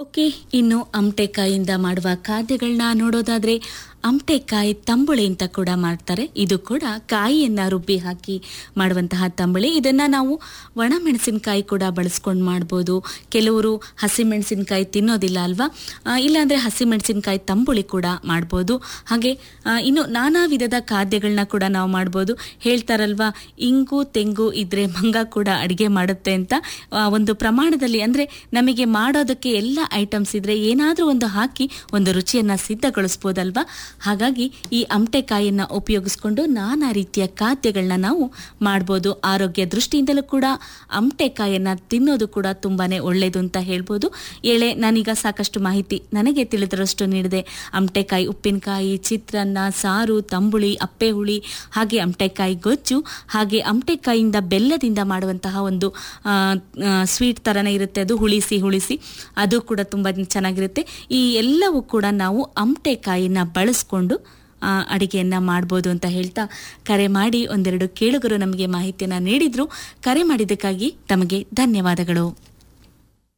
okay ಇನ್ನು ಅಮಟೆಕಾಯಿಂದ ಮಾಡುವ ಖಾದ್ಯಗಳನ್ನ ನೋಡೋದಾದ್ರೆ ಅಮಟೆಕಾಯಿ ತಂಬುಳಿ ಅಂತ ಕೂಡ ಮಾಡ್ತಾರೆ ಇದು ಕೂಡ ಕಾಯಿಯನ್ನ ರುಬ್ಬಿ ಹಾಕಿ ಮಾಡುವಂತಹ ತಂಬುಳಿ ಇದನ್ನ ನಾವು ಒಣ ಮೆಣಸಿನಕಾಯಿ ಕೂಡ ಬಳಸ್ಕೊಂಡು ಮಾಡ್ಬೋದು ಕೆಲವರು ಹಸಿ ಮೆಣಸಿನಕಾಯಿ ತಿನ್ನೋದಿಲ್ಲ ಅಲ್ವಾ ಆ, ಇಲ್ಲಾಂದ್ರೆ ಹಸಿ ಮೆಣಸಿನಕಾಯಿ ತಂಬುಳಿ ಕೂಡ ಮಾಡ್ಬೋದು ಹಾಗೆ ಆ, ಇನ್ನು ನಾನಾ ವಿಧದ ಖಾದ್ಯಗಳನ್ನ ಕೂಡ ನಾವು ಮಾಡ್ಬೋದು ಹೇಳ್ತಾರಲ್ವಾ ಇಂಗು ತೆಂಗು ಇದ್ರೆ ಮಂಗ ಕೂಡ ಅಡಿಗೆ ಮಾಡುತ್ತೆ ಅಂತ ಆ, ಒಂದು ಪ್ರಮಾಣದಲ್ಲಿ ಅಂದ್ರೆ ನಮಗೆ ಮಾಡೋದಕ್ಕೆ ಎಲ್ಲ ಐಟಮ್ಸ್ ಇದ್ರೆ ಏನಾದರೂ ಒಂದು ಹಾಕಿ ಒಂದು ರುಚಿಯನ್ನ ಸಿದ್ಧಗೊಳಿಸ್ಬೋದಲ್ವಾ ಹಾಗಾಗಿ ಈ ಅಮಟೆಕಾಯಿಯನ್ನ ಉಪಯೋಗಿಸ್ಕೊಂಡು ನಾನಾ ರೀತಿಯ ಖಾದ್ಯಗಳನ್ನ ನಾವು ಮಾಡ್ಬೋದು ಆರೋಗ್ಯ ದೃಷ್ಟಿಯಿಂದಲೂ ಕೂಡ ಅಮಟೆಕಾಯನ್ನ ತಿನ್ನೋದು ಕೂಡ ತುಂಬಾನೇ ಒಳ್ಳೇದು ಅಂತ ಹೇಳ್ಬೋದು ಎಳೆ ನಾನೀಗ ಸಾಕಷ್ಟು ಮಾಹಿತಿ ನನಗೆ ತಿಳಿದರಷ್ಟು ನೀಡಿದೆ ಅಮಟೆಕಾಯಿ ಉಪ್ಪಿನಕಾಯಿ ಚಿತ್ರಾನ್ನ ಸಾರು ತಂಬುಳಿ ಅಪ್ಪೆ ಹುಳಿ ಹಾಗೆ ಅಮಟೆಕಾಯಿ ಗೊಜ್ಜು ಹಾಗೆ ಅಮಟೆಕಾಯಿಯಿಂದ ಬೆಲ್ಲದಿಂದ ಮಾಡುವಂತಹ ಒಂದು ಸ್ವೀಟ್ ಥರನೇ ಇರುತ್ತೆ ಅದು ಹುಳಿಸಿ ಹುಳಿಸಿ ಅದು ಕೂಡ ತುಂಬ ಚೆನ್ನಾಗಿರುತ್ತೆ ಈ ಎಲ್ಲವೂ ಕೂಡ ನಾವು ಅಮಟೆಕಾಯಿನ ಬಳಸ್ಕೊಂಡು ಆ, ಅಡಿಗೆಯನ್ನ ಮಾಡ್ಬೋದು ಅಂತ ಹೇಳ್ತಾ ಕರೆ ಮಾಡಿ ಒಂದೆರಡು ಕೇಳುಗರು ನಮಗೆ ಮಾಹಿತಿಯನ್ನ ನೀಡಿದ್ರು ಕರೆ ಮಾಡಿದ್ದಕ್ಕಾಗಿ ತಮಗೆ ಧನ್ಯವಾದಗಳು